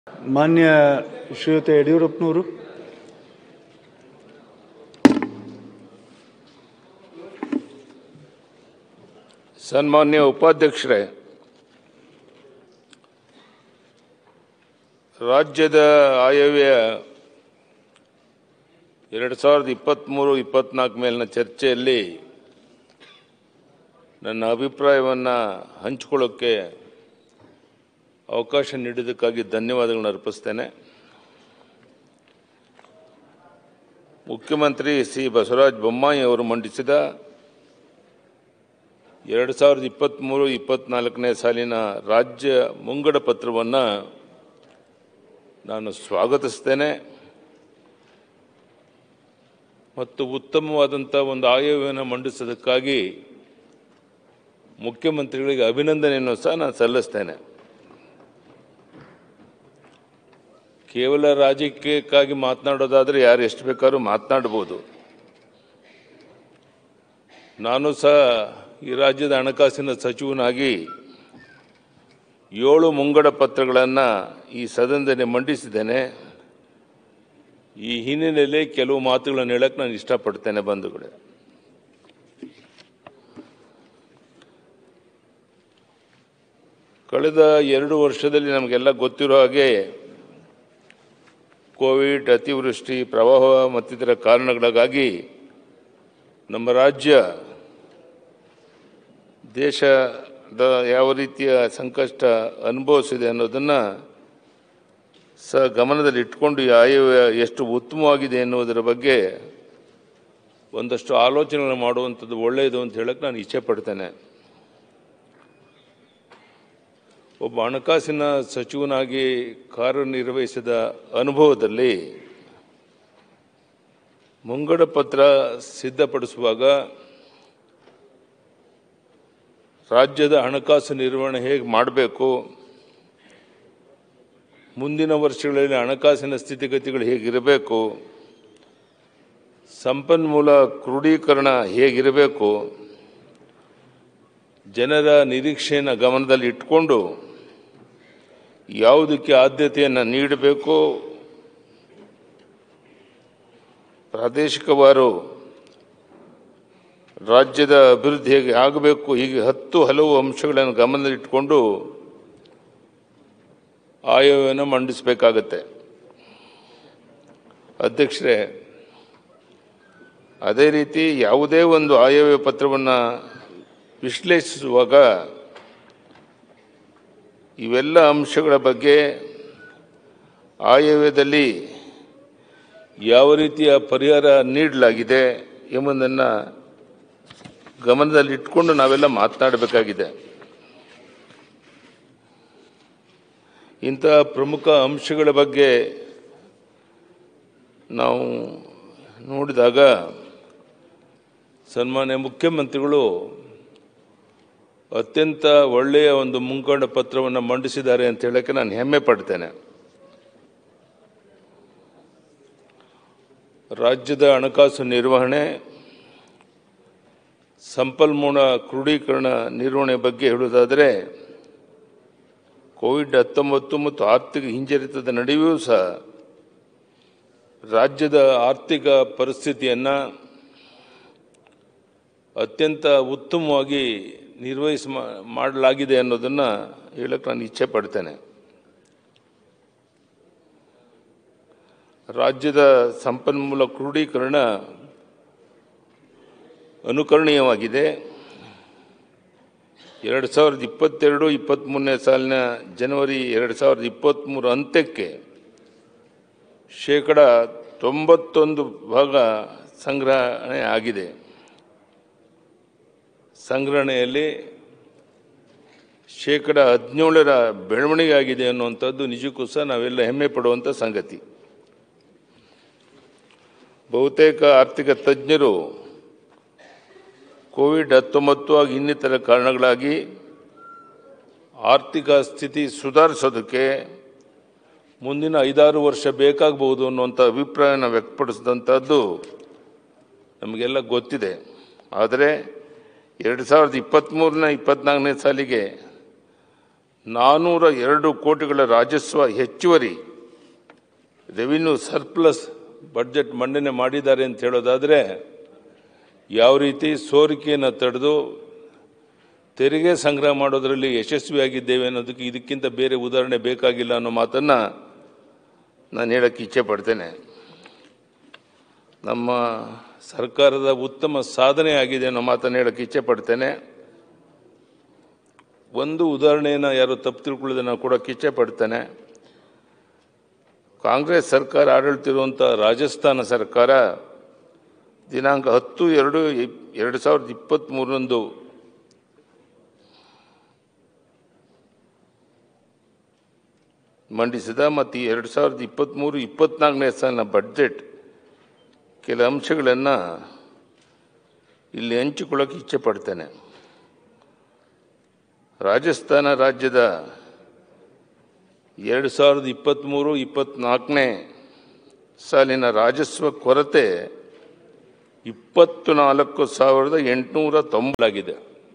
ಮಾನ್ಯ ಶ್ರೀಯುತ ಯಡಿಯೂರಪ್ಪನವರು ಸನ್ಮಾನ್ಯ ಉಪಾಧ್ಯಕ್ಷರೇ ರಾಜ್ಯದ ಆಯವ್ಯಯ ಎರಡು ಸಾವಿರದ ಇಪ್ಪತ್ತ್ಮೂರು ಇಪ್ಪತ್ನಾಲ್ಕು ಮೇಲಿನ ಚರ್ಚೆಯಲ್ಲಿ ನನ್ನ ಅಭಿಪ್ರಾಯವನ್ನು ಹಂಚಿಕೊಳ್ಳೋಕ್ಕೆ ಅವಕಾಶ ನೀಡಿದ್ದಕ್ಕಾಗಿ ಧನ್ಯವಾದಗಳನ್ನು ಅರ್ಪಿಸ್ತೇನೆ ಮುಖ್ಯಮಂತ್ರಿ ಸಿ ಬಸವರಾಜ ಬೊಮ್ಮಾಯಿ ಅವರು ಮಂಡಿಸಿದ ಎರಡು ಸಾವಿರದ ಇಪ್ಪತ್ತ್ಮೂರು ಇಪ್ಪತ್ತ್ನಾಲ್ಕನೇ ಸಾಲಿನ ರಾಜ್ಯ ಮುಂಗಡ ಪತ್ರವನ್ನು ನಾನು ಸ್ವಾಗತಿಸ್ತೇನೆ ಮತ್ತು ಉತ್ತಮವಾದಂಥ ಒಂದು ಆಯವ್ಯವನ್ನು ಮಂಡಿಸೋದಕ್ಕಾಗಿ ಮುಖ್ಯಮಂತ್ರಿಗಳಿಗೆ ಅಭಿನಂದನೆಯನ್ನು ಸಹ ನಾನು ಸಲ್ಲಿಸ್ತೇನೆ ಕೇವಲ ರಾಜಕೀಯಕ್ಕಾಗಿ ಮಾತನಾಡೋದಾದರೆ ಯಾರು ಎಷ್ಟು ಬೇಕಾದ್ರೂ ಮಾತನಾಡ್ಬೋದು ನಾನು ಸಹ ಈ ರಾಜ್ಯದ ಹಣಕಾಸಿನ ಸಚಿವನಾಗಿ ಏಳು ಮುಂಗಡ ಪತ್ರಗಳನ್ನು ಈ ಸದನದಲ್ಲಿ ಮಂಡಿಸಿದ್ದೇನೆ ಈ ಹಿನ್ನೆಲೆಯಲ್ಲಿ ಕೆಲವು ಮಾತುಗಳನ್ನು ಹೇಳಕ್ಕೆ ನಾನು ಇಷ್ಟಪಡ್ತೇನೆ ಬಂಧುಗಳೇ ಕಳೆದ ಎರಡು ವರ್ಷದಲ್ಲಿ ನಮಗೆಲ್ಲ ಗೊತ್ತಿರೋ ಹಾಗೆ ಕೋವಿಡ್ ಅತಿವೃಷ್ಟಿ ಪ್ರವಾಹ ಮತ್ತಿತರ ಕಾರಣಗಳಿಗಾಗಿ ನಮ್ಮ ರಾಜ್ಯ ದೇಶದ ಯಾವ ರೀತಿಯ ಸಂಕಷ್ಟ ಅನುಭವಿಸಿದೆ ಅನ್ನೋದನ್ನು ಸಹ ಗಮನದಲ್ಲಿ ಇಟ್ಕೊಂಡು ಈ ಆಯವ್ಯಯ ಎಷ್ಟು ಉತ್ತಮವಾಗಿದೆ ಎನ್ನುವುದರ ಬಗ್ಗೆ ಒಂದಷ್ಟು ಆಲೋಚನೆಗಳು ಮಾಡುವಂಥದ್ದು ಒಳ್ಳೆಯದು ಅಂತ ಹೇಳಕ್ಕೆ ನಾನು ಇಚ್ಛೆ ಪಡ್ತೇನೆ ಒಬ್ಬ ಹಣಕಾಸಿನ ಸಚಿವನಾಗಿ ಕಾರ್ಯನಿರ್ವಹಿಸಿದ ಅನುಭವದಲ್ಲಿ ಮುಂಗಡ ಪತ್ರ ಸಿದ್ಧಪಡಿಸುವಾಗ ರಾಜ್ಯದ ಹಣಕಾಸು ನಿರ್ವಹಣೆ ಹೇಗೆ ಮಾಡಬೇಕು ಮುಂದಿನ ವರ್ಷಗಳಲ್ಲಿ ಹಣಕಾಸಿನ ಸ್ಥಿತಿಗತಿಗಳು ಹೇಗಿರಬೇಕು ಸಂಪನ್ಮೂಲ ಕ್ರೋಢೀಕರಣ ಹೇಗಿರಬೇಕು ಜನರ ನಿರೀಕ್ಷೆಯನ್ನು ಗಮನದಲ್ಲಿ ಇಟ್ಕೊಂಡು ಯಾವುದಕ್ಕೆ ಆದ್ಯತೆಯನ್ನು ನೀಡಬೇಕು ಪ್ರಾದೇಶಿಕವಾರು ರಾಜ್ಯದ ಅಭಿವೃದ್ಧಿ ಹೇಗೆ ಆಗಬೇಕು ಹೀಗೆ ಹತ್ತು ಹಲವು ಅಂಶಗಳನ್ನು ಗಮನದಲ್ಲಿಟ್ಟುಕೊಂಡು ಆಯವ್ಯವನ್ನು ಮಂಡಿಸಬೇಕಾಗತ್ತೆ ಅಧ್ಯಕ್ಷರೇ ಅದೇ ರೀತಿ ಯಾವುದೇ ಒಂದು ಆಯವ್ಯಯ ಪತ್ರವನ್ನು ವಿಶ್ಲೇಷಿಸುವಾಗ ಇವೆಲ್ಲ ಅಂಶಗಳ ಬಗ್ಗೆ ಆಯವ್ಯಯದಲ್ಲಿ ಯಾವ ರೀತಿಯ ಪರಿಹಾರ ನೀಡಲಾಗಿದೆ ಎಂಬುದನ್ನು ಗಮನದಲ್ಲಿ ಇಟ್ಕೊಂಡು ನಾವೆಲ್ಲ ಮಾತನಾಡಬೇಕಾಗಿದೆ ಇಂತಹ ಪ್ರಮುಖ ಅಂಶಗಳ ಬಗ್ಗೆ ನಾವು ನೋಡಿದಾಗ ಸನ್ಮಾನ್ಯ ಮುಖ್ಯಮಂತ್ರಿಗಳು ಅತ್ಯಂತ ಒಳ್ಳೆಯ ಒಂದು ಮುಂಗಡ ಪತ್ರವನ್ನು ಮಂಡಿಸಿದ್ದಾರೆ ಅಂತ ಹೇಳಕ್ಕೆ ನಾನು ಹೆಮ್ಮೆ ಪಡ್ತೇನೆ ರಾಜ್ಯದ ಹಣಕಾಸು ನಿರ್ವಹಣೆ ಸಂಪನ್ಮೂಲ ಕ್ರೋಢೀಕರಣ ನಿರ್ವಹಣೆ ಬಗ್ಗೆ ಹೇಳುವುದಾದರೆ ಕೋವಿಡ್ ಹತ್ತೊಂಬತ್ತು ಮತ್ತು ಆರ್ಥಿಕ ಹಿಂಜರಿತದ ನಡುವೆಯೂ ಸಹ ರಾಜ್ಯದ ಆರ್ಥಿಕ ಪರಿಸ್ಥಿತಿಯನ್ನು ಅತ್ಯಂತ ಉತ್ತಮವಾಗಿ ನಿರ್ವಹಿಸ ಮಾಡಲಾಗಿದೆ ಅನ್ನೋದನ್ನು ಹೇಳಕ್ಕೆ ನಾನು ಇಚ್ಛೆ ಪಡ್ತೇನೆ ರಾಜ್ಯದ ಸಂಪನ್ಮೂಲ ಕ್ರೋಢೀಕರಣ ಅನುಕರಣೀಯವಾಗಿದೆ ಎರಡು ಸಾವಿರದ ಇಪ್ಪತ್ತೆರಡು ಇಪ್ಪತ್ತ್ಮೂರನೇ ಸಾಲಿನ ಜನವರಿ ಎರಡು ಸಾವಿರದ ಇಪ್ಪತ್ತ್ಮೂರು ಅಂತ್ಯಕ್ಕೆ ಶೇಕಡ ತೊಂಬತ್ತೊಂದು ಭಾಗ ಸಂಗ್ರಹಣೆ ಆಗಿದೆ ಸಂಗ್ರಹಣೆಯಲ್ಲಿ ಶೇಕಡ ಹದಿನೇಳರ ಬೆಳವಣಿಗೆ ಆಗಿದೆ ಅನ್ನುವಂಥದ್ದು ನಿಜಕ್ಕೂ ಸಹ ನಾವೆಲ್ಲ ಹೆಮ್ಮೆ ಪಡುವಂಥ ಸಂಗತಿ ಬಹುತೇಕ ಆರ್ಥಿಕ ತಜ್ಞರು ಕೋವಿಡ್ ಹತ್ತೊಂಬತ್ತು ಹಾಗೂ ಇನ್ನಿತರ ಕಾರಣಗಳಾಗಿ ಆರ್ಥಿಕ ಸ್ಥಿತಿ ಸುಧಾರಿಸೋದಕ್ಕೆ ಮುಂದಿನ ಐದಾರು ವರ್ಷ ಬೇಕಾಗಬಹುದು ಅನ್ನುವಂಥ ಅಭಿಪ್ರಾಯನ ವ್ಯಕ್ತಪಡಿಸಿದಂಥದ್ದು ನಮಗೆಲ್ಲ ಗೊತ್ತಿದೆ ಆದರೆ ಎರಡು ಸಾವಿರದ ಇಪ್ಪತ್ತ್ಮೂರನೇ ಇಪ್ಪತ್ತ್ನಾಲ್ಕನೇ ಸಾಲಿಗೆ ನಾನ್ನೂರ ಎರಡು ಕೋಟಿಗಳ ರಾಜಸ್ವ ಹೆಚ್ಚುವರಿ ರೆವಿನ್ಯೂ ಸರ್ಪ್ಲಸ್ ಬಡ್ಜೆಟ್ ಮಂಡನೆ ಮಾಡಿದ್ದಾರೆ ಅಂತ ಹೇಳೋದಾದರೆ ಯಾವ ರೀತಿ ಸೋರಿಕೆಯನ್ನು ತಡೆದು ತೆರಿಗೆ ಸಂಗ್ರಹ ಮಾಡೋದರಲ್ಲಿ ಯಶಸ್ವಿಯಾಗಿದ್ದೇವೆ ಅನ್ನೋದಕ್ಕೆ ಇದಕ್ಕಿಂತ ಬೇರೆ ಉದಾಹರಣೆ ಬೇಕಾಗಿಲ್ಲ ಅನ್ನೋ ಮಾತನ್ನು ನಾನು ಹೇಳಕ್ಕೆ ಇಚ್ಛೆ ಪಡ್ತೇನೆ ನಮ್ಮ ಸರ್ಕಾರದ ಉತ್ತಮ ಸಾಧನೆ ಆಗಿದೆ ಅನ್ನೋ ಮಾತನ್ನು ಹೇಳಕ್ಕೆ ಇಚ್ಛೆ ಪಡ್ತೇನೆ ಒಂದು ಉದಾಹರಣೆಯನ್ನು ಯಾರು ತಪ್ಪು ತಿಳ್ಕೊಳ್ಳೋದನ್ನು ಕೊಡೋಕ್ಕೆ ಇಚ್ಛೆ ಪಡ್ತೇನೆ ಕಾಂಗ್ರೆಸ್ ಸರ್ಕಾರ ಆಡಳಿತಿರುವಂಥ ರಾಜಸ್ಥಾನ ಸರ್ಕಾರ ದಿನಾಂಕ ಹತ್ತು ಎರಡು ಇಪ್- ಎರಡು ಸಾವಿರದ ಇಪ್ಪತ್ತ್ಮೂರರಂದು ಮಂಡಿಸಿದ ಮತ್ತು ಈ ಎರಡು ಸಾವಿರದ ಇಪ್ಪತ್ತ್ಮೂರು ಇಪ್ಪತ್ನಾಲ್ಕನೇ ಸಾಲಿನ ಬಡ್ಜೆಟ್ ಕೆಲ ಅಂಶಗಳನ್ನು ಇಲ್ಲಿ ಹಂಚಿಕೊಳ್ಳೋಕೆ ಇಚ್ಛೆ ಪಡ್ತೇನೆ ರಾಜಸ್ಥಾನ ರಾಜ್ಯದ ಎರಡು ಸಾವಿರದ ಇಪ್ಪತ್ತ್ಮೂರು ಇಪ್ಪತ್ತ್ನಾಲ್ಕನೇ ಸಾಲಿನ ರಾಜಸ್ವ ಕೊರತೆ ಇಪ್ಪತ್ತು ನಾಲ್ಕು ಸಾವಿರದ ಎಂಟುನೂರ ತೊಂಬತ್ತಾಗಿದೆ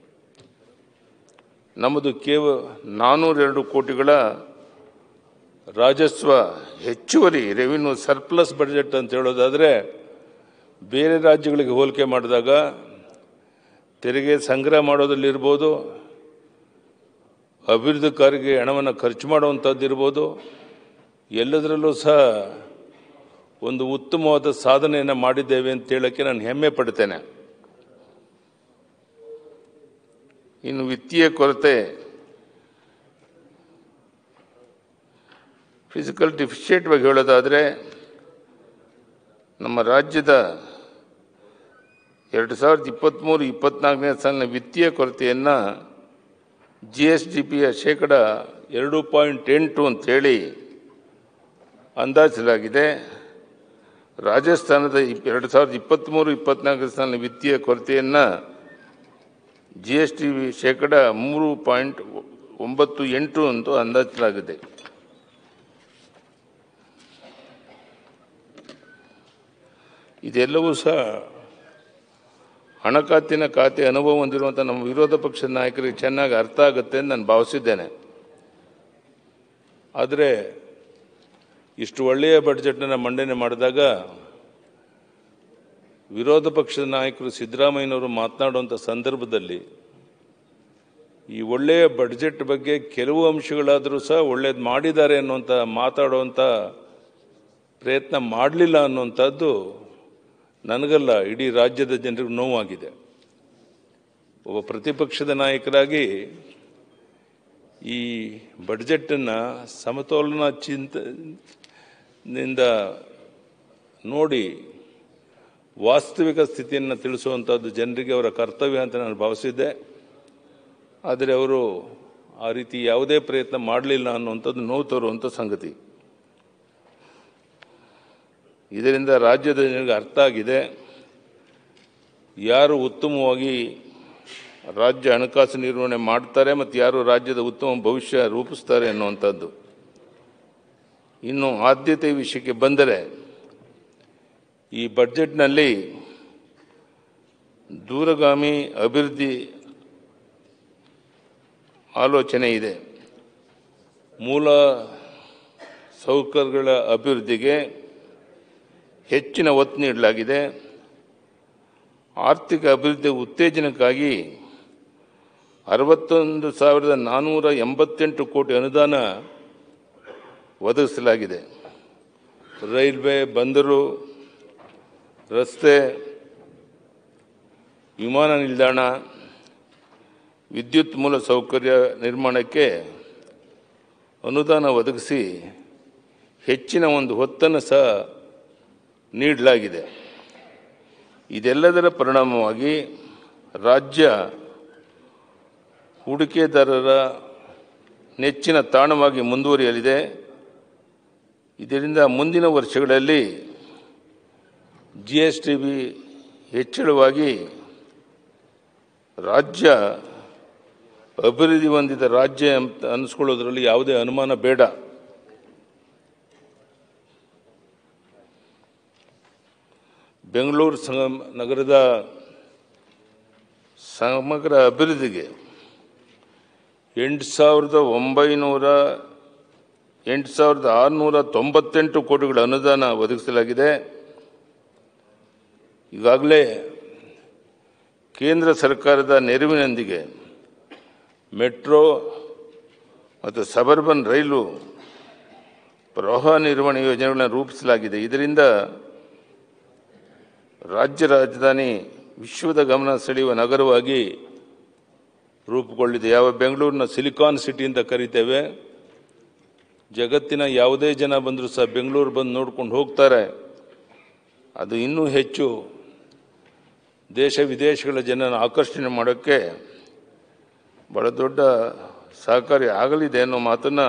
ನಮ್ಮದು ಕೇವಲ ನಾನ್ನೂರೆರಡು ಕೋಟಿಗಳ ರಾಜಸ್ವ ಹೆಚ್ಚುವರಿ ರೆವಿನ್ಯೂ ಸರ್ಪ್ಲಸ್ ಬಡ್ಜೆಟ್ ಅಂತ ಹೇಳೋದಾದರೆ ಬೇರೆ ರಾಜ್ಯಗಳಿಗೆ ಹೋಲಿಕೆ ಮಾಡಿದಾಗ ತೆರಿಗೆ ಸಂಗ್ರಹ ಮಾಡೋದ್ರಲ್ಲಿರ್ಬೋದು ಅಭಿವೃದ್ಧಿ ಕಾರ್ಯಕ್ಕೆ ಹಣವನ್ನು ಖರ್ಚು ಮಾಡುವಂಥದ್ದು ಇರ್ಬೋದು ಎಲ್ಲದರಲ್ಲೂ ಸಹ ಒಂದು ಉತ್ತಮವಾದ ಸಾಧನೆಯನ್ನು ಮಾಡಿದ್ದೇವೆ ಅಂತ ಹೇಳೋಕ್ಕೆ ನಾನು ಹೆಮ್ಮೆ ಪಡ್ತೇನೆ ಇನ್ನು ವಿತ್ತೀಯ ಕೊರತೆ ಫಿಸಿಕಲ್ ಡಿಫಿಷಿಯೇಟ್ ಬಗ್ಗೆ ಹೇಳೋದಾದರೆ ನಮ್ಮ ರಾಜ್ಯದ ಎರಡು ಸಾವಿರದ ಇಪ್ಪತ್ತ್ಮೂರು ಇಪ್ಪತ್ನಾಲ್ಕನೇ ಸಾಲಿನ ವಿತ್ತೀಯ ಕೊರತೆಯನ್ನು ಜಿ ಎಸ್ ಡಿ ಪಿಯ ಶೇಕಡ ಎರಡು ಪಾಯಿಂಟ್ ಎಂಟು ಅಂತೇಳಿ ಅಂದಾಜಿಸಲಾಗಿದೆ ರಾಜಸ್ಥಾನದ ಇಪ್- ಎರಡು ಸಾವಿರದ ಇಪ್ಪತ್ತ್ಮೂರು ಇಪ್ಪತ್ನಾಲ್ಕನೇ ಸಾಲಿನ ವಿತ್ತೀಯ ಕೊರತೆಯನ್ನು ಜಿ ಎಸ್ ಟಿ ಶೇಕಡ ಮೂರು ಪಾಯಿಂಟ್ ಒಂಬತ್ತು ಎಂಟು ಅಂತ ಅಂದಾಜಿಸಲಾಗಿದೆ ಇದೆಲ್ಲವೂ ಸಹ ಹಣಕಾಸಿನ ಖಾತೆ ಅನುಭವ ಹೊಂದಿರುವಂಥ ನಮ್ಮ ವಿರೋಧ ಪಕ್ಷದ ನಾಯಕರಿಗೆ ಚೆನ್ನಾಗಿ ಅರ್ಥ ಆಗುತ್ತೆ ಅಂತ ನಾನು ಭಾವಿಸಿದ್ದೇನೆ ಆದರೆ ಇಷ್ಟು ಒಳ್ಳೆಯ ಬಡ್ಜೆಟನ್ನು ಮಂಡನೆ ಮಾಡಿದಾಗ ವಿರೋಧ ಪಕ್ಷದ ನಾಯಕರು ಸಿದ್ದರಾಮಯ್ಯನವರು ಮಾತನಾಡುವಂಥ ಸಂದರ್ಭದಲ್ಲಿ ಈ ಒಳ್ಳೆಯ ಬಡ್ಜೆಟ್ ಬಗ್ಗೆ ಕೆಲವು ಅಂಶಗಳಾದರೂ ಸಹ ಒಳ್ಳೇದು ಮಾಡಿದ್ದಾರೆ ಅನ್ನುವಂಥ ಮಾತಾಡುವಂಥ ಪ್ರಯತ್ನ ಮಾಡಲಿಲ್ಲ ಅನ್ನುವಂಥದ್ದು ನನಗಲ್ಲ ಇಡೀ ರಾಜ್ಯದ ಜನರಿಗೆ ನೋವಾಗಿದೆ ಒಬ್ಬ ಪ್ರತಿಪಕ್ಷದ ನಾಯಕರಾಗಿ ಈ ಬಡ್ಜೆಟನ್ನು ಸಮತೋಲನ ಚಿಂತನಿಂದ ನೋಡಿ ವಾಸ್ತವಿಕ ಸ್ಥಿತಿಯನ್ನು ತಿಳಿಸುವಂಥದ್ದು ಜನರಿಗೆ ಅವರ ಕರ್ತವ್ಯ ಅಂತ ನಾನು ಭಾವಿಸಿದ್ದೆ ಆದರೆ ಅವರು ಆ ರೀತಿ ಯಾವುದೇ ಪ್ರಯತ್ನ ಮಾಡಲಿಲ್ಲ ಅನ್ನುವಂಥದ್ದು ನೋವು ತರುವಂಥ ಸಂಗತಿ ಇದರಿಂದ ರಾಜ್ಯದ ಜನರಿಗೆ ಅರ್ಥ ಆಗಿದೆ ಯಾರು ಉತ್ತಮವಾಗಿ ರಾಜ್ಯ ಹಣಕಾಸು ನಿರ್ವಹಣೆ ಮಾಡ್ತಾರೆ ಮತ್ತು ಯಾರು ರಾಜ್ಯದ ಉತ್ತಮ ಭವಿಷ್ಯ ರೂಪಿಸ್ತಾರೆ ಅನ್ನುವಂಥದ್ದು ಇನ್ನು ಆದ್ಯತೆ ವಿಷಯಕ್ಕೆ ಬಂದರೆ ಈ ಬಡ್ಜೆಟ್ನಲ್ಲಿ ದೂರಗಾಮಿ ಅಭಿವೃದ್ಧಿ ಆಲೋಚನೆ ಇದೆ ಮೂಲ ಸೌಕರ್ಯಗಳ ಅಭಿವೃದ್ಧಿಗೆ ಹೆಚ್ಚಿನ ಒತ್ತು ನೀಡಲಾಗಿದೆ ಆರ್ಥಿಕ ಅಭಿವೃದ್ಧಿ ಉತ್ತೇಜನಕ್ಕಾಗಿ ಅರವತ್ತೊಂದು ಸಾವಿರದ ನಾನ್ನೂರ ಎಂಬತ್ತೆಂಟು ಕೋಟಿ ಅನುದಾನ ಒದಗಿಸಲಾಗಿದೆ ರೈಲ್ವೆ ಬಂದರು ರಸ್ತೆ ವಿಮಾನ ನಿಲ್ದಾಣ ವಿದ್ಯುತ್ ಮೂಲ ಸೌಕರ್ಯ ನಿರ್ಮಾಣಕ್ಕೆ ಅನುದಾನ ಒದಗಿಸಿ ಹೆಚ್ಚಿನ ಒಂದು ಹೊತ್ತನ್ನು ಸಹ ನೀಡಲಾಗಿದೆ ಇದೆಲ್ಲದರ ಪರಿಣಾಮವಾಗಿ ರಾಜ್ಯ ಹೂಡಿಕೆದಾರರ ನೆಚ್ಚಿನ ತಾಣವಾಗಿ ಮುಂದುವರಿಯಲಿದೆ ಇದರಿಂದ ಮುಂದಿನ ವರ್ಷಗಳಲ್ಲಿ ಜಿ ಎಸ್ ಟಿ ಬಿ ಹೆಚ್ಚಳವಾಗಿ ರಾಜ್ಯ ಅಭಿವೃದ್ಧಿ ಹೊಂದಿದ ರಾಜ್ಯ ಅಂತ ಅನಿಸ್ಕೊಳ್ಳೋದ್ರಲ್ಲಿ ಯಾವುದೇ ಅನುಮಾನ ಬೇಡ ಬೆಂಗಳೂರು ಸಂಗಮ ನಗರದ ಸಮಗ್ರ ಅಭಿವೃದ್ಧಿಗೆ ಎಂಟು ಸಾವಿರದ ಒಂಬೈನೂರ ಎಂಟು ಸಾವಿರದ ಆರುನೂರ ತೊಂಬತ್ತೆಂಟು ಕೋಟಿಗಳ ಅನುದಾನ ಒದಗಿಸಲಾಗಿದೆ ಈಗಾಗಲೇ ಕೇಂದ್ರ ಸರ್ಕಾರದ ನೆರವಿನೊಂದಿಗೆ ಮೆಟ್ರೋ ಮತ್ತು ಸಬರ್ಬನ್ ರೈಲು ಪ್ರವಾಹ ನಿರ್ವಹಣೆ ಯೋಜನೆಗಳನ್ನು ರೂಪಿಸಲಾಗಿದೆ ಇದರಿಂದ ರಾಜ್ಯ ರಾಜಧಾನಿ ವಿಶ್ವದ ಗಮನ ಸೆಳೆಯುವ ನಗರವಾಗಿ ರೂಪುಗೊಂಡಿದೆ ಯಾವ ಬೆಂಗಳೂರಿನ ಸಿಲಿಕಾನ್ ಸಿಟಿ ಅಂತ ಕರಿತೇವೆ ಜಗತ್ತಿನ ಯಾವುದೇ ಜನ ಬಂದರೂ ಸಹ ಬೆಂಗಳೂರು ಬಂದು ನೋಡ್ಕೊಂಡು ಹೋಗ್ತಾರೆ ಅದು ಇನ್ನೂ ಹೆಚ್ಚು ದೇಶ ವಿದೇಶಗಳ ಜನನ ಆಕರ್ಷಣೆ ಮಾಡೋಕ್ಕೆ ಬಹಳ ದೊಡ್ಡ ಸಹಕಾರಿ ಆಗಲಿದೆ ಅನ್ನೋ ಮಾತನ್ನು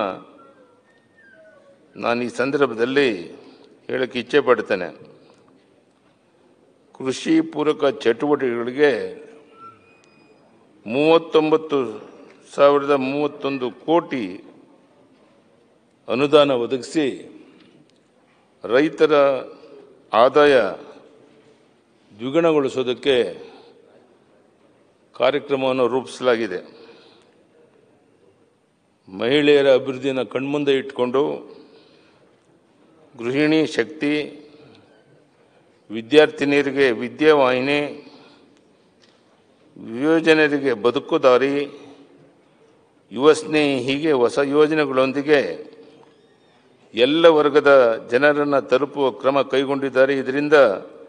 ನಾನು ಈ ಸಂದರ್ಭದಲ್ಲಿ ಹೇಳಕ್ಕೆ ಇಚ್ಛೆ ಪಡ್ತೇನೆ ಕೃಷಿ ಪೂರಕ ಚಟುವಟಿಕೆಗಳಿಗೆ ಮೂವತ್ತೊಂಬತ್ತು ಸಾವಿರದ ಮೂವತ್ತೊಂದು ಕೋಟಿ ಅನುದಾನ ಒದಗಿಸಿ ರೈತರ ಆದಾಯ ದ್ವಿಗುಣಗೊಳಿಸೋದಕ್ಕೆ ಕಾರ್ಯಕ್ರಮವನ್ನು ರೂಪಿಸಲಾಗಿದೆ ಮಹಿಳೆಯರ ಅಭಿವೃದ್ಧಿಯನ್ನು ಕಣ್ಮುಂದೆ ಇಟ್ಕೊಂಡು ಗೃಹಿಣಿ ಶಕ್ತಿ ವಿದ್ಯಾರ್ಥಿನಿಯರಿಗೆ ವಿದ್ಯಾವಾಹಿನಿ ಯುವಜನರಿಗೆ ಬದುಕು ದಾರಿ ಯುವ ಸ್ನೇಹಿ ಹೀಗೆ ಹೊಸ ಯೋಜನೆಗಳೊಂದಿಗೆ ಎಲ್ಲ ವರ್ಗದ ಜನರನ್ನು ತಲುಪುವ ಕ್ರಮ ಕೈಗೊಂಡಿದ್ದಾರೆ ಇದರಿಂದ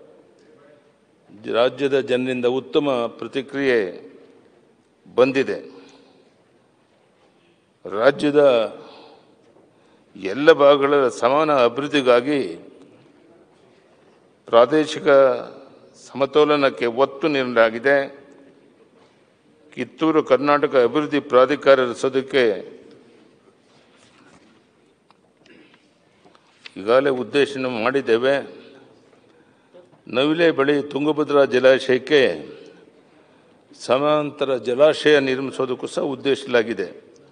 ರಾಜ್ಯದ ಜನರಿಂದ ಉತ್ತಮ ಪ್ರತಿಕ್ರಿಯೆ ಬಂದಿದೆ ರಾಜ್ಯದ ಎಲ್ಲ ಭಾಗಗಳ ಸಮಾನ ಅಭಿವೃದ್ಧಿಗಾಗಿ ಪ್ರಾದೇಶಿಕ ಸಮತೋಲನಕ್ಕೆ ಒತ್ತು ನೀಡಲಾಗಿದೆ ಕಿತ್ತೂರು ಕರ್ನಾಟಕ ಅಭಿವೃದ್ಧಿ ಪ್ರಾಧಿಕಾರ ರಚಿಸೋದಕ್ಕೆ ಈಗಾಗಲೇ ಉದ್ದೇಶನ ಮಾಡಿದ್ದೇವೆ ನವಿಲೆ ಬಳಿ ತುಂಗಭದ್ರಾ ಜಲಾಶಯಕ್ಕೆ ಸಮಾಂತರ ಜಲಾಶಯ ನಿರ್ಮಿಸೋದಕ್ಕೂ ಸಹ ಉದ್ದೇಶಿಸಲಾಗಿದೆ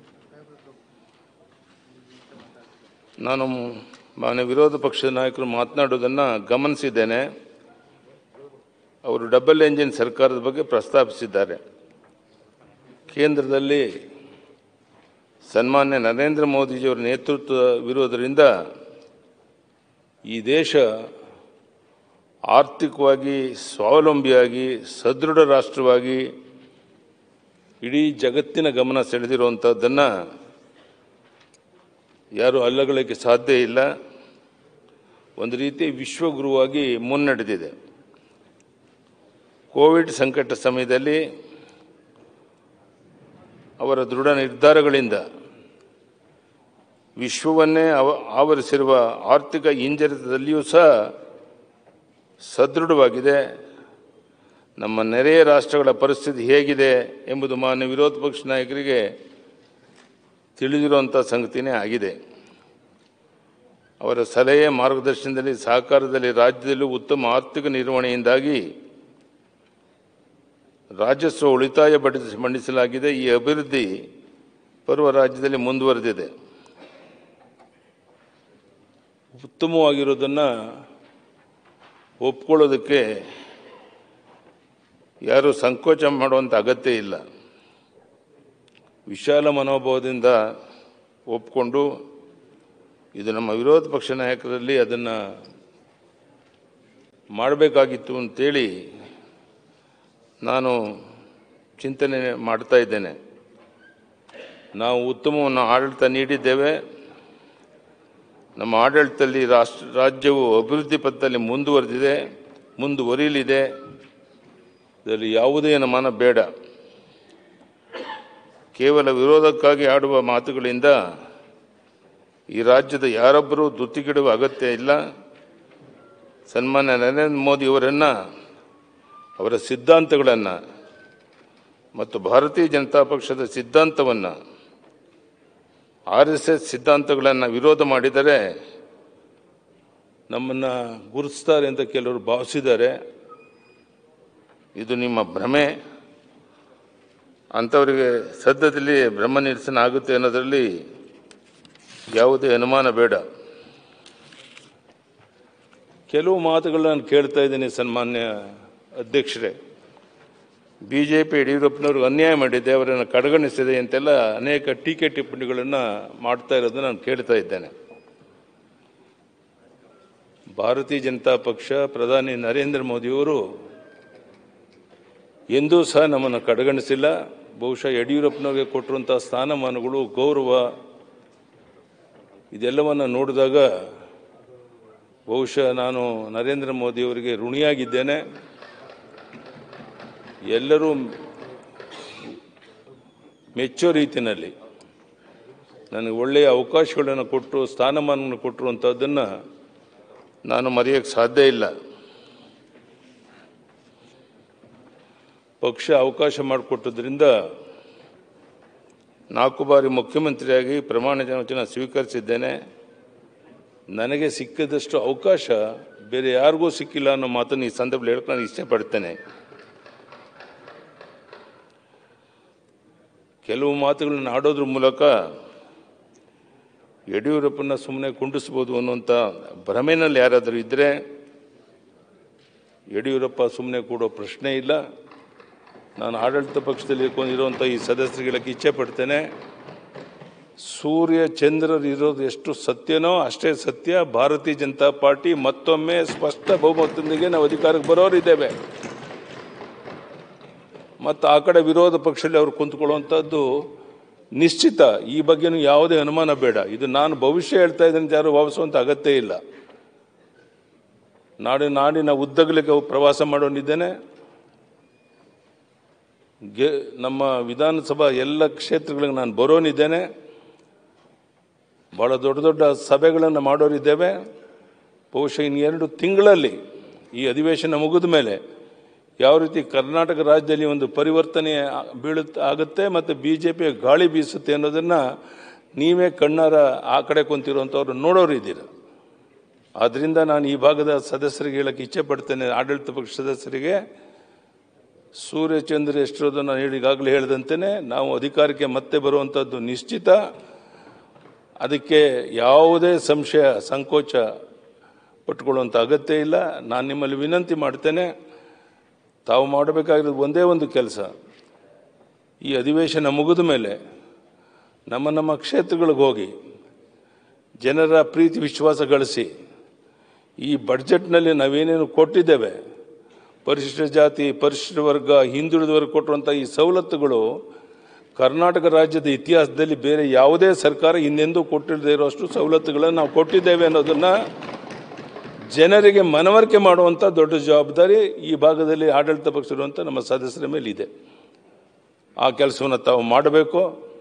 ನಾನು ಮಾನ್ಯ ವಿರೋಧ ಪಕ್ಷದ ನಾಯಕರು ಮಾತನಾಡೋದನ್ನು ಗಮನಿಸಿದ್ದೇನೆ ಅವರು ಡಬಲ್ ಎಂಜಿನ್ ಸರ್ಕಾರದ ಬಗ್ಗೆ ಪ್ರಸ್ತಾಪಿಸಿದ್ದಾರೆ ಕೇಂದ್ರದಲ್ಲಿ ಸನ್ಮಾನ್ಯ ನರೇಂದ್ರ ಮೋದಿಜಿಯವರ ನೇತೃತ್ವವಿರುವುದರಿಂದ ಈ ದೇಶ ಆರ್ಥಿಕವಾಗಿ ಸ್ವಾವಲಂಬಿಯಾಗಿ ಸದೃಢ ರಾಷ್ಟ್ರವಾಗಿ ಇಡೀ ಜಗತ್ತಿನ ಗಮನ ಸೆಳೆದಿರುವಂಥದ್ದನ್ನು ಯಾರು ಅಲ್ಲಗಳಿಗೆ ಸಾಧ್ಯ ಇಲ್ಲ ಒಂದು ರೀತಿ ವಿಶ್ವಗುರುವಾಗಿ ಮುನ್ನಡೆದಿದೆ ಕೋವಿಡ್ ಸಂಕಟ ಸಮಯದಲ್ಲಿ ಅವರ ದೃಢ ನಿರ್ಧಾರಗಳಿಂದ ವಿಶ್ವವನ್ನೇ ಆವ ಆವರಿಸಿರುವ ಆರ್ಥಿಕ ಹಿಂಜರಿತದಲ್ಲಿಯೂ ಸಹ ಸದೃಢವಾಗಿದೆ ನಮ್ಮ ನೆರೆಯ ರಾಷ್ಟ್ರಗಳ ಪರಿಸ್ಥಿತಿ ಹೇಗಿದೆ ಎಂಬುದು ಮಾನ್ಯ ವಿರೋಧ ಪಕ್ಷ ನಾಯಕರಿಗೆ ತಿಳಿದಿರುವಂಥ ಸಂಗತಿನೇ ಆಗಿದೆ ಅವರ ಸಲಹೆ ಮಾರ್ಗದರ್ಶನದಲ್ಲಿ ಸಹಕಾರದಲ್ಲಿ ರಾಜ್ಯದಲ್ಲೂ ಉತ್ತಮ ಆರ್ಥಿಕ ನಿರ್ವಹಣೆಯಿಂದಾಗಿ ರಾಜಸ್ವ ಉಳಿತಾಯ ಬಡಿಸಿ ಮಂಡಿಸಲಾಗಿದೆ ಈ ಅಭಿವೃದ್ಧಿ ಪರ್ವ ರಾಜ್ಯದಲ್ಲಿ ಮುಂದುವರೆದಿದೆ ಉತ್ತಮವಾಗಿರೋದನ್ನು ಒಪ್ಕೊಳ್ಳೋದಕ್ಕೆ ಯಾರೂ ಸಂಕೋಚ ಮಾಡುವಂಥ ಅಗತ್ಯ ಇಲ್ಲ ವಿಶಾಲ ಮನೋಭಾವದಿಂದ ಒಪ್ಕೊಂಡು ಇದು ನಮ್ಮ ವಿರೋಧ ಪಕ್ಷ ನಾಯಕರಲ್ಲಿ ಅದನ್ನು ಮಾಡಬೇಕಾಗಿತ್ತು ಅಂತೇಳಿ ನಾನು ಚಿಂತನೆ ಮಾಡ್ತಾ ಇದ್ದೇನೆ ನಾವು ಉತ್ತಮವನ್ನು ಆಡಳಿತ ನೀಡಿದ್ದೇವೆ ನಮ್ಮ ಆಡಳಿತದಲ್ಲಿ ರಾಷ್ಟ್ರ ರಾಜ್ಯವು ಅಭಿವೃದ್ಧಿ ಪಥದಲ್ಲಿ ಮುಂದುವರೆದಿದೆ ಮುಂದುವರಿಯಲಿದೆ ಇದರಲ್ಲಿ ಯಾವುದೇ ಅನುಮಾನ ಬೇಡ ಕೇವಲ ವಿರೋಧಕ್ಕಾಗಿ ಆಡುವ ಮಾತುಗಳಿಂದ ಈ ರಾಜ್ಯದ ಯಾರೊಬ್ಬರೂ ದುತ್ತಿಗಿಡುವ ಅಗತ್ಯ ಇಲ್ಲ ಸನ್ಮಾನ್ಯ ನರೇಂದ್ರ ಮೋದಿಯವರನ್ನು ಅವರ ಸಿದ್ಧಾಂತಗಳನ್ನು ಮತ್ತು ಭಾರತೀಯ ಜನತಾ ಪಕ್ಷದ ಸಿದ್ಧಾಂತವನ್ನು ಆರ್ ಎಸ್ ಎಸ್ ಸಿದ್ಧಾಂತಗಳನ್ನು ವಿರೋಧ ಮಾಡಿದರೆ ನಮ್ಮನ್ನು ಗುರುತಿಸ್ತಾರೆ ಅಂತ ಕೆಲವರು ಭಾವಿಸಿದ್ದಾರೆ ಇದು ನಿಮ್ಮ ಭ್ರಮೆ ಅಂಥವರಿಗೆ ಸದ್ಯದಲ್ಲಿ ಬ್ರಹ್ಮ ನಿರಸನ ಆಗುತ್ತೆ ಅನ್ನೋದರಲ್ಲಿ ಯಾವುದೇ ಅನುಮಾನ ಬೇಡ ಕೆಲವು ಮಾತುಗಳನ್ನ ನಾನು ಕೇಳ್ತಾ ಇದ್ದೀನಿ ಸನ್ಮಾನ್ಯ ಅಧ್ಯಕ್ಷರೇ ಬಿ ಜೆ ಪಿ ಯಡಿಯೂರಪ್ಪನವ್ರಿಗೆ ಅನ್ಯಾಯ ಮಾಡಿದೆ ಅವರನ್ನು ಕಡೆಗಣಿಸಿದೆ ಅಂತೆಲ್ಲ ಅನೇಕ ಟೀಕೆ ಟಿಪ್ಪಣಿಗಳನ್ನು ಮಾಡ್ತಾ ಇರೋದನ್ನು ನಾನು ಕೇಳ್ತಾ ಇದ್ದೇನೆ ಭಾರತೀಯ ಜನತಾ ಪಕ್ಷ ಪ್ರಧಾನಿ ನರೇಂದ್ರ ಮೋದಿಯವರು ಎಂದೂ ಸಹ ನಮ್ಮನ್ನು ಕಡೆಗಣಿಸಿಲ್ಲ ಬಹುಶಃ ಯಡಿಯೂರಪ್ಪನವ್ರಿಗೆ ಕೊಟ್ಟಿರುವಂಥ ಸ್ಥಾನಮಾನಗಳು ಗೌರವ ಇದೆಲ್ಲವನ್ನು ನೋಡಿದಾಗ ಬಹುಶಃ ನಾನು ನರೇಂದ್ರ ಮೋದಿಯವರಿಗೆ ಋಣಿಯಾಗಿದ್ದೇನೆ ಎಲ್ಲರೂ ಮೆಚ್ಚೋ ರೀತಿಯಲ್ಲಿ ನನಗೆ ಒಳ್ಳೆಯ ಅವಕಾಶಗಳನ್ನು ಕೊಟ್ಟು ಸ್ಥಾನಮಾನವನ್ನು ಕೊಟ್ಟಿರುವಂಥದ್ದನ್ನು ನಾನು ಮರೆಯೋಕ್ಕೆ ಸಾಧ್ಯ ಇಲ್ಲ ಪಕ್ಷ ಅವಕಾಶ ಮಾಡಿಕೊಟ್ಟದ್ರಿಂದ ನಾಲ್ಕು ಬಾರಿ ಮುಖ್ಯಮಂತ್ರಿಯಾಗಿ ಪ್ರಮಾಣ ವಚನ ಸ್ವೀಕರಿಸಿದ್ದೇನೆ ನನಗೆ ಸಿಕ್ಕಿದಷ್ಟು ಅವಕಾಶ ಬೇರೆ ಯಾರಿಗೂ ಸಿಕ್ಕಿಲ್ಲ ಅನ್ನೋ ಮಾತನ್ನು ಈ ಸಂದರ್ಭದಲ್ಲಿ ಹೇಳಕ್ಕೆ ನಾನು ಇಷ್ಟಪಡ್ತೇನೆ ಕೆಲವು ಮಾತುಗಳನ್ನು ಆಡೋದ್ರ ಮೂಲಕ ಯಡಿಯೂರಪ್ಪನ ಸುಮ್ಮನೆ ಕುಂಡಿಸ್ಬೋದು ಅನ್ನುವಂಥ ಭ್ರಮೆನಲ್ಲಿ ಯಾರಾದರೂ ಇದ್ದರೆ ಯಡಿಯೂರಪ್ಪ ಸುಮ್ಮನೆ ಕೂಡೋ ಪ್ರಶ್ನೆ ಇಲ್ಲ ನಾನು ಆಡಳಿತ ಪಕ್ಷದಲ್ಲಿ ಇರುವಂಥ ಈ ಸದಸ್ಯರುಗಳಿಗೆ ಇಚ್ಛೆ ಪಡ್ತೇನೆ ಸೂರ್ಯ ಚಂದ್ರರು ಇರೋದು ಎಷ್ಟು ಸತ್ಯನೋ ಅಷ್ಟೇ ಸತ್ಯ ಭಾರತೀಯ ಜನತಾ ಪಾರ್ಟಿ ಮತ್ತೊಮ್ಮೆ ಸ್ಪಷ್ಟ ಬಹುಮತದೊಂದಿಗೆ ನಾವು ಅಧಿಕಾರಕ್ಕೆ ಬರೋರಿದ್ದೇವೆ ಮತ್ತು ಆ ಕಡೆ ವಿರೋಧ ಪಕ್ಷದಲ್ಲಿ ಅವರು ಕುಂತ್ಕೊಳ್ಳುವಂಥದ್ದು ನಿಶ್ಚಿತ ಈ ಬಗ್ಗೆನೂ ಯಾವುದೇ ಅನುಮಾನ ಬೇಡ ಇದು ನಾನು ಭವಿಷ್ಯ ಹೇಳ್ತಾ ಇದ್ದೀನಿ ಅಂತ ಯಾರು ಭಾವಿಸುವಂಥ ಅಗತ್ಯ ಇಲ್ಲ ನಾಡಿನ ನಾಡಿನ ಉದ್ದಗಲಿಕ್ಕೆ ಪ್ರವಾಸ ಮಾಡೋನಿದ್ದೇನೆ ಗೆ ನಮ್ಮ ವಿಧಾನಸಭಾ ಎಲ್ಲ ಕ್ಷೇತ್ರಗಳಿಗೆ ನಾನು ಬರೋನಿದ್ದೇನೆ ಭಾಳ ದೊಡ್ಡ ದೊಡ್ಡ ಸಭೆಗಳನ್ನು ಮಾಡೋರಿದ್ದೇವೆ ಬಹುಶಃ ಇನ್ನು ಎರಡು ತಿಂಗಳಲ್ಲಿ ಈ ಅಧಿವೇಶನ ಮುಗಿದ ಮೇಲೆ ಯಾವ ರೀತಿ ಕರ್ನಾಟಕ ರಾಜ್ಯದಲ್ಲಿ ಒಂದು ಪರಿವರ್ತನೆ ಆ- ಬೀಳುತ್ತೆ ಆಗುತ್ತೆ ಮತ್ತು ಬಿ ಜೆ ಪಿಯ ಗಾಳಿ ಬೀಸುತ್ತೆ ಅನ್ನೋದನ್ನು ನೀವೇ ಕಣ್ಣಾರ ಆ ಕಡೆ ಕುಂತಿರುವಂಥವ್ರು ನೋಡೋರಿದ್ದೀರ ಆದ್ದರಿಂದ ನಾನು ಈ ಭಾಗದ ಸದಸ್ಯರಿಗೆ ಹೇಳಕ್ಕೆ ಇಚ್ಛೆ ಪಡ್ತೇನೆ ಆಡಳಿತ ಪಕ್ಷ ಸದಸ್ಯರಿಗೆ ಸೂರ್ಯಚಂದ್ರ ಎಷ್ಟಿರೋದು ನಾನು ಹೇಳಿ ಈಗಾಗಲೇ ಹೇಳಿದಂತೆಯೇ ನಾವು ಅಧಿಕಾರಕ್ಕೆ ಮತ್ತೆ ಬರುವಂಥದ್ದು ನಿಶ್ಚಿತ ಅದಕ್ಕೆ ಯಾವುದೇ ಸಂಶಯ ಸಂಕೋಚ ಪಟ್ಕೊಳ್ಳುವಂಥ ಅಗತ್ಯ ಇಲ್ಲ ನಾನು ನಿಮ್ಮಲ್ಲಿ ವಿನಂತಿ ಮಾಡ್ತೇನೆ ತಾವು ಮಾಡಬೇಕಾಗಿರೋದು ಒಂದೇ ಒಂದು ಕೆಲಸ ಈ ಅಧಿವೇಶನ ಮುಗಿದ ಮೇಲೆ ನಮ್ಮ ನಮ್ಮ ಕ್ಷೇತ್ರಗಳಿಗೆ ಹೋಗಿ ಜನರ ಪ್ರೀತಿ ವಿಶ್ವಾಸ ಗಳಿಸಿ ಈ ಬಡ್ಜೆಟ್ನಲ್ಲಿ ನಾವೇನೇನು ಕೊಟ್ಟಿದ್ದೇವೆ ಪರಿಶಿಷ್ಟ ಜಾತಿ ಪರಿಶಿಷ್ಟ ವರ್ಗ ಹಿಂದುಳಿದ ವರ್ಗ ಕೊಟ್ಟಿರುವಂಥ ಈ ಸವಲತ್ತುಗಳು ಕರ್ನಾಟಕ ರಾಜ್ಯದ ಇತಿಹಾಸದಲ್ಲಿ ಬೇರೆ ಯಾವುದೇ ಸರ್ಕಾರ ಇನ್ನೆಂದೂ ಕೊಟ್ಟಿಲ್ಲದೆ ಇರುವಷ್ಟು ಸವಲತ್ತುಗಳನ್ನು ನಾವು ಕೊಟ್ಟಿದ್ದೇವೆ ಅನ್ನೋದನ್ನು ಜನರಿಗೆ ಮನವರಿಕೆ ಮಾಡುವಂಥ ದೊಡ್ಡ ಜವಾಬ್ದಾರಿ ಈ ಭಾಗದಲ್ಲಿ ಆಡಳಿತ ಪಕ್ಷ ಇರುವಂಥ ನಮ್ಮ ಸದಸ್ಯರ ಮೇಲೆ ಇದೆ ಆ ಕೆಲಸವನ್ನು ತಾವು ಮಾಡಬೇಕು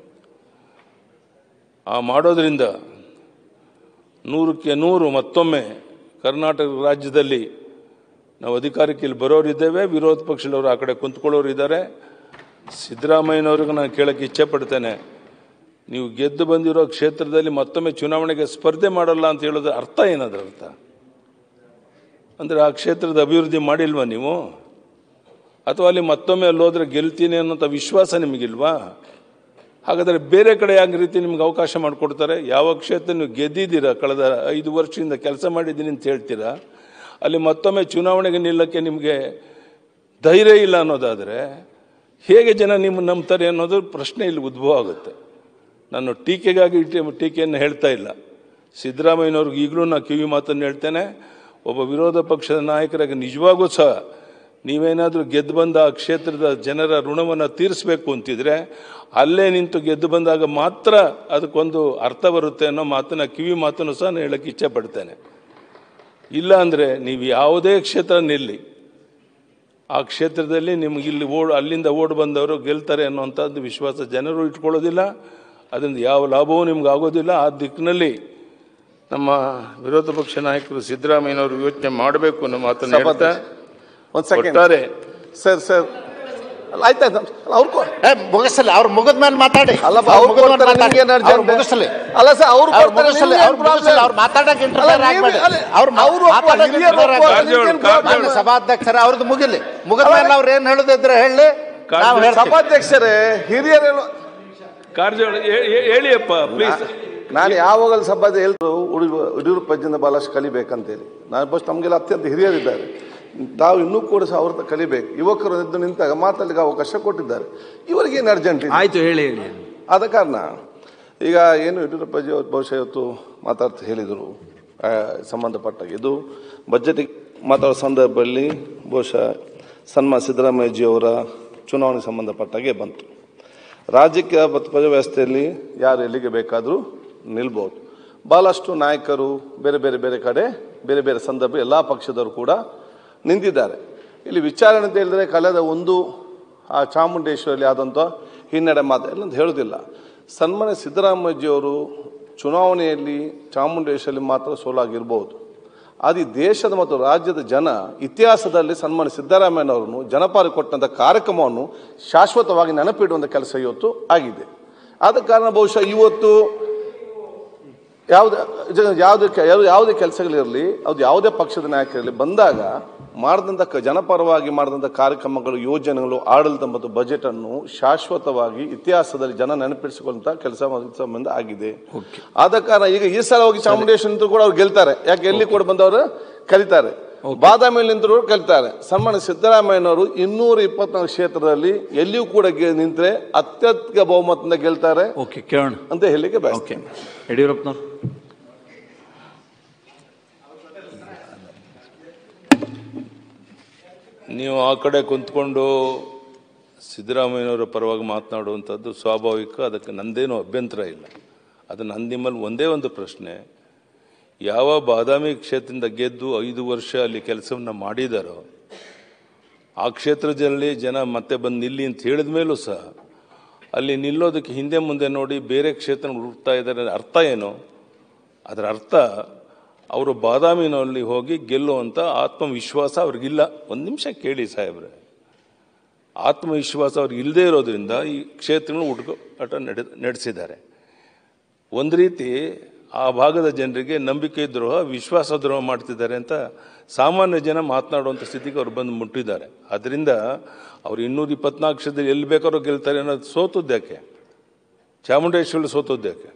ಆ ಮಾಡೋದ್ರಿಂದ ನೂರಕ್ಕೆ ನೂರು ಮತ್ತೊಮ್ಮೆ ಕರ್ನಾಟಕ ರಾಜ್ಯದಲ್ಲಿ ನಾವು ಅಧಿಕಾರಕ್ಕೆ ಇಲ್ಲಿ ಬರೋರಿದ್ದೇವೆ ವಿರೋಧ ಪಕ್ಷದವರು ಆ ಕಡೆ ಕುಂತ್ಕೊಳ್ಳೋರು ಇದ್ದಾರೆ ಸಿದ್ದರಾಮಯ್ಯನವ್ರಿಗೆ ನಾನು ಕೇಳಕ್ಕೆ ಇಚ್ಛೆ ಪಡ್ತೇನೆ ನೀವು ಗೆದ್ದು ಬಂದಿರೋ ಕ್ಷೇತ್ರದಲ್ಲಿ ಮತ್ತೊಮ್ಮೆ ಚುನಾವಣೆಗೆ ಸ್ಪರ್ಧೆ ಮಾಡಲ್ಲ ಅಂತ ಹೇಳೋದ್ರ ಅರ್ಥ ಏನದ್ರ ಅರ್ಥ ಅಂದರೆ ಆ ಕ್ಷೇತ್ರದ ಅಭಿವೃದ್ಧಿ ಮಾಡಿಲ್ವಾ ನೀವು ಅಥವಾ ಅಲ್ಲಿ ಮತ್ತೊಮ್ಮೆ ಅಲ್ಲಿ ಹೋದ್ರೆ ಗೆಲ್ತೀನಿ ಅನ್ನೋಂಥ ವಿಶ್ವಾಸ ನಿಮಗಿಲ್ವಾ ಹಾಗಾದರೆ ಬೇರೆ ಕಡೆ ಯಾವ ರೀತಿ ನಿಮ್ಗೆ ಅವಕಾಶ ಮಾಡಿಕೊಡ್ತಾರೆ ಯಾವ ಕ್ಷೇತ್ರ ನೀವು ಗೆದ್ದಿದ್ದೀರಾ ಕಳೆದ ಐದು ವರ್ಷದಿಂದ ಕೆಲಸ ಮಾಡಿದ್ದೀನಿ ಅಂತ ಹೇಳ್ತೀರಾ ಅಲ್ಲಿ ಮತ್ತೊಮ್ಮೆ ಚುನಾವಣೆಗೆ ನಿಲ್ಲಕ್ಕೆ ನಿಮಗೆ ಧೈರ್ಯ ಇಲ್ಲ ಅನ್ನೋದಾದರೆ ಹೇಗೆ ಜನ ನಿಮ್ಮನ್ನು ನಂಬ್ತಾರೆ ಅನ್ನೋದು ಪ್ರಶ್ನೆ ಇಲ್ಲಿ ಉದ್ಭವ ಆಗುತ್ತೆ ನಾನು ಟೀಕೆಗಾಗಿ ಟೀ- ಟೀಕೆಯನ್ನು ಹೇಳ್ತಾ ಇಲ್ಲ ಸಿದ್ದರಾಮಯ್ಯನವ್ರಿಗೆ ಈಗಲೂ ನಾನು ಕಿವಿ ಮಾತನ್ನು ಹೇಳ್ತೇನೆ ಒಬ್ಬ ವಿರೋಧ ಪಕ್ಷದ ನಾಯಕರಾಗಿ ನಿಜವಾಗೂ ಸಹ ನೀವೇನಾದರೂ ಗೆದ್ದು ಬಂದ ಆ ಕ್ಷೇತ್ರದ ಜನರ ಋಣವನ್ನು ತೀರಿಸಬೇಕು ಅಂತಿದ್ರೆ ಅಲ್ಲೇ ನಿಂತು ಗೆದ್ದು ಬಂದಾಗ ಮಾತ್ರ ಅದಕ್ಕೊಂದು ಅರ್ಥ ಬರುತ್ತೆ ಅನ್ನೋ ಮಾತನ್ನ ಕಿವಿ ಮಾತನ್ನು ಸಹ ನಾನು ಹೇಳಕ್ಕೆ ಇಚ್ಛೆ ಪಡ್ತೇನೆ ಇಲ್ಲ ಅಂದರೆ ನೀವು ಯಾವುದೇ ಕ್ಷೇತ್ರ ನಿಲ್ಲಿ ಆ ಕ್ಷೇತ್ರದಲ್ಲಿ ನಿಮ್ಗೆ ಇಲ್ಲಿ ಓಡ್ ಅಲ್ಲಿಂದ ಓಡ್ ಬಂದವರು ಗೆಲ್ತಾರೆ ಅನ್ನುವಂಥದ್ದು ವಿಶ್ವಾಸ ಜನರು ಇಟ್ಕೊಳ್ಳೋದಿಲ್ಲ ಅದರಿಂದ ಯಾವ ಲಾಭವೂ ನಿಮ್ಗೆ ಆಗೋದಿಲ್ಲ ಆ ದಿಕ್ಕಿನಲ್ಲಿ ನಮ್ಮ ವಿರೋಧ ಪಕ್ಷ ನಾಯಕರು ಸಿದ್ದರಾಮಯ್ಯನವರು ಯೋಚನೆ ಮಾಡಬೇಕು ಅನ್ನೋ ಮಾತನ್ನು ಹೇಳ್ತಾ ಒಂದ್ ಸೆಕೆಂಡ್ ಒಟ್ಟಾರೆ ಸರ್ ಸರ್ ಅಲ್ಲ ಆಯ್ತಾಯ್ತು ಅವ್ರು ಕೊ- ಏ, ಮುಗಿಸಲಿ ಅವ್ರು ಮುಗಿದ ಮೇಲೆ ಮಾತಾಡಿ ಅಲ್ಲಪ್ಪ ಅವ್ರು ಅವ್ರು ಮುಗಿದ ಮೇಲೆ ಕೊಡ್ತಾರೆ ಮಾತಾಡಿ. ನಿಮ್ಗೆ ಏನ್ ಅವ್ರು urgent? ಮುಗಿಸಲಿ ಅಲ್ಲ ಸರ್ ಅವ್ರು ಅವ್ರು ಕೊಡ್ತಾರೆ ಮುಗಿಸಲಿ ನಿಮ್ಗೆ ಅವ್ರು ಏನ್ problem? ಮುಗಿಸಲಿ ಅವ್ರು ಮಾತಾಡಕ್ಕೆ ಅಲ್ಲ, interfere ನೀವು- ಆಗ್ಬೇಡಿ. ಅಲ್ಲ, ಅವ್ರು ಅವ್ರು ಮಾತಾಡಕ್ಕೆ ಹಿರಿಯರು interfere ಒಪ್ಪುವ- ಆಗ್ಬೇಡಿ. ನಿಮ್ಗೆ ಏನ್ ಕಾರಜೋಳ, problem? ಮಾನ್ಯ ಸಭಾಧ್ಯಕ್ಷರ ಅವ್ರದ್ದು ಮುಗಿಲಿ ಮುಗಿದ ಮೇಲೆ ಅವ್ರು ಏನ್ ಹೇಳುದಿದ್ರೆ ಹೇಳಿ ನಾವು ಹೇಳ್ತೀವಿ ಸಭಾಧ್ಯಕ್ಷರೇ ಹಿರಿಯರು ಕಾರಜೋಳ ಹೇ- ಹೇ- ಹೇಳಿಯಪ್ಪ ಪ್ಲೀಸ್ ನಾನು ಯಾವಾಗಲೂ ಸಭಾದ ಎಲ್ಲರೂ ಯಡಿಯೂರಪ್ಪ ಅಜ್ಜಿಂದ ಬಹಳಷ್ಟು ಕಲಿಬೇಕಂತೇಳಿ ನಾನು ಬಸ್ ನಮಗೆಲ್ಲ ಅತ್ಯಂತ ಹಿರಿಯರಿದ್ದಾರೆ ತಾವು ಇನ್ನೂ ಕೂಡ ಸಹ ಅವ್ರ ಹತ್ರ ಕಲಿಬೇಕು ಯುವಕರು ಎದ್ದು ನಿಂತಾಗ ಮಾತಾಡಲಿಕ್ಕೆ ಅವಕಾಶ ಕೊಟ್ಟಿದ್ದಾರೆ ಇವರಿಗೇನು ಅರ್ಜೆಂಟ್ ಇದೆ ಆಯ್ತು ಹೇಳಿ ಹೇಳಿ ಆದ ಕಾರಣ ಈಗ ಏನು ಯಡಿಯೂರಪ್ಪಾಜಿ ಅವರು ಬಹುಶಃ ಇವತ್ತು ಮಾತಾಡ್ತಾ ಹೇಳಿದರು ಆ, ಸಂಬಂಧಪಟ್ಟಾಗ ಇದು ಬಜೆಟಿಗೆ ಮಾತಾಡೋ ಸಂದರ್ಭದಲ್ಲಿ ಬಹುಶಃ ಸನ್ಮಾನ ಸಿದ್ದರಾಮಯ್ಯಜಿಯವರ ಚುನಾವಣೆ ಸಂಬಂಧಪಟ್ಟಾಗೆ ಬಂತು ರಾಜ್ಯಕ್ಕೆ ಮತ್ತು ಪ್ರಜಾವ್ಯವಸ್ಥೆಯಲ್ಲಿ ಯಾರು ಎಲ್ಲಿಗೆ ಬೇಕಾದರೂ ನಿಲ್ಬೋದು ಭಾಳಷ್ಟು ನಾಯಕರು ಬೇರೆ ಬೇರೆ ಬೇರೆ ಕಡೆ ಬೇರೆ ಬೇರೆ ಸಂದರ್ಭ ಎಲ್ಲ ಪಕ್ಷದವರು ಕೂಡ ನಿಂತಿದ್ದಾರೆ ಇಲ್ಲಿ ವಿಚಾರಣೆ ಅಂತ ಹೇಳಿದ್ರೆ ಕಳೆದ ಒಂದು ಆ ಚಾಮುಂಡೇಶ್ವರಿಯಲ್ಲಿ ಆದಂಥ ಹಿನ್ನಡೆ ಮಾತು ಎಲ್ಲ ಅಂತ ಹೇಳೋದಿಲ್ಲ ಸನ್ಮಾನ್ಯ ಸಿದ್ದರಾಮಯ್ಯಜಿಯವರು ಚುನಾವಣೆಯಲ್ಲಿ ಚಾಮುಂಡೇಶ್ವರಿಯಲ್ಲಿ ಮಾತ್ರ ಸೋಲಾಗಿರ್ಬೋದು ಅದು ಈ ದೇಶದ ಮತ್ತು ರಾಜ್ಯದ ಜನ ಇತಿಹಾಸದಲ್ಲಿ ಸನ್ಮಾನ್ಯ ಸಿದ್ದರಾಮಯ್ಯನವರನ್ನು ಜನಪಾರಿ ಕೊಟ್ಟಂಥ ಕಾರ್ಯಕ್ರಮವನ್ನು ಶಾಶ್ವತವಾಗಿ ನೆನಪಿಡುವಂಥ ಕೆಲಸ ಇವತ್ತು ಆಗಿದೆ ಆದ ಕಾರಣ ಬಹುಶಃ ಇವತ್ತು ಯಾವುದೇ ಜ- ಯಾವುದೇ ಕೆ- ಯಾವ- ಯಾವುದೇ ಕೆಲಸಗಳಿರಲಿ ಅದು ಯಾವುದೇ ಪಕ್ಷದ ನಾಯಕರಿರಲಿ ಬಂದಾಗ ಮಾಡಿದಂಥ ಕ- ಜನಪರವಾಗಿ ಮಾಡಿದಂಥ ಕಾರ್ಯಕ್ರಮಗಳು ಯೋಜನೆಗಳು ಆಡಳಿತ ಮತ್ತು ಬಜೆಟ್ ಅನ್ನು ಶಾಶ್ವತವಾಗಿ ಇತಿಹಾಸದಲ್ಲಿ ಜನ ನೆನಪಿಸಿಕೊಳ್ಳುವಂಥ ಕೆಲಸ ಸಂಬಂಧ ಆಗಿದೆ ಆದ ಕಾರಣ ಈಗ ಈ ಸಲ ಹೋಗಿ ಚಾಮುಂಡೇಶ್ವರಿ ನಿಂತರೂ ಕೂಡ ಅವ್ರು ಗೆಲ್ತಾರೆ ಯಾಕೆ ಎಲ್ಲಿ ಕೂಡ ಬಂದವರು ಕಲಿತಾರೆ ಬಾದಾಮಿಯಲ್ಲಿ ನಿಂತರೂ ಕಲಿತಾರೆ ಸನ್ಮಾನ್ಯ ಸಿದ್ದರಾಮಯ್ಯನವರು ಇನ್ನೂರ ಇಪ್ಪತ್ನಾಲ್ಕು ಕ್ಷೇತ್ರದಲ್ಲಿ ಎಲ್ಲಿಯೂ ಕೂಡ ಗೆ- ನಿಂತರೆ ಅತ್ಯಧಿಕ ಬಹುಮತದಿಂದ ಗೆಲ್ತಾರೆ ಓಕೆ ಕೇಳೋಣ ಅಂತ ಹೇಳಲಿಕ್ಕೆ ಓಕೆ ಬಯಸ್ತೇನೆ ಯಡಿಯೂರಪ್ಪನವ್ರು ನೀವು ಆ ಕಡೆ ಕುಂತ್ಕೊಂಡು ಸಿದ್ದರಾಮಯ್ಯನವರ ಪರವಾಗಿ ಮಾತನಾಡುವಂಥದ್ದು ಸ್ವಾಭಾವಿಕ ಅದಕ್ಕೆ ನಂದೇನೂ ಅಭ್ಯಂತರ ಇಲ್ಲ ಅದು ನನ್ನ ನಿಮ್ಮಲ್ಲಿ ಒಂದೇ ಒಂದು ಪ್ರಶ್ನೆ ಯಾವ ಬಾದಾಮಿ ಕ್ಷೇತ್ರದಿಂದ ಗೆದ್ದು ಐದು ವರ್ಷ ಅಲ್ಲಿ ಕೆಲಸವನ್ನು ಮಾಡಿದಾರೋ ಆ ಕ್ಷೇತ್ರದಲ್ಲಿ ಜನ ಮತ್ತೆ ಬಂದು ನಿಲ್ಲಿ ಅಂತ ಹೇಳಿದ ಮೇಲೂ ಸಹ ಅಲ್ಲಿ ನಿಲ್ಲೋದಕ್ಕೆ ಹಿಂದೆ ಮುಂದೆ ನೋಡಿ ಬೇರೆ ಕ್ಷೇತ್ರ ಹುಡುಕ್ತಾ ಇದ್ದಾರೆ ಅರ್ಥ ಏನು ಅದರ ಅರ್ಥ ಅವರು ಬಾದಾಮಿನಲ್ಲಿ ಹೋಗಿ ಗೆಲ್ಲುವಂಥ ಆತ್ಮವಿಶ್ವಾಸ ಅವ್ರಿಗಿಲ್ಲ ಒಂದು ನಿಮಿಷ ಕೇಳಿ ಸಾಹೇಬ್ರೆ ಆತ್ಮವಿಶ್ವಾಸ ಅವ್ರಿಗೆ ಇಲ್ಲದೆ ಇರೋದ್ರಿಂದ ಈ ಕ್ಷೇತ್ರಗಳು ಹುಡುಕಾಟ ನಡೆ ನಡೆಸಿದ್ದಾರೆ ಒಂದು ರೀತಿ ಆ ಭಾಗದ ಜನರಿಗೆ ನಂಬಿಕೆ ದ್ರೋಹ ವಿಶ್ವಾಸ ದ್ರೋಹ ಮಾಡ್ತಿದ್ದಾರೆ ಅಂತ ಸಾಮಾನ್ಯ ಜನ ಮಾತನಾಡುವಂಥ ಸ್ಥಿತಿಗೆ ಅವ್ರು ಬಂದು ಮುಟ್ಟಿದ್ದಾರೆ ಅದರಿಂದ ಅವ್ರು ಇನ್ನೂರ ಇಪ್ಪತ್ನಾಲ್ಕು ಕ್ಷೇತ್ರದಲ್ಲಿ ಎಲ್ಲಿ ಬೇಕಾದ್ರೂ ಗೆಲ್ತಾರೆ ಅನ್ನೋದು ಸೋತುದ್ಯಾಕೆ ಚಾಮುಂಡೇಶ್ವರಿ ಸೋತುದ್ಯಾಕೆ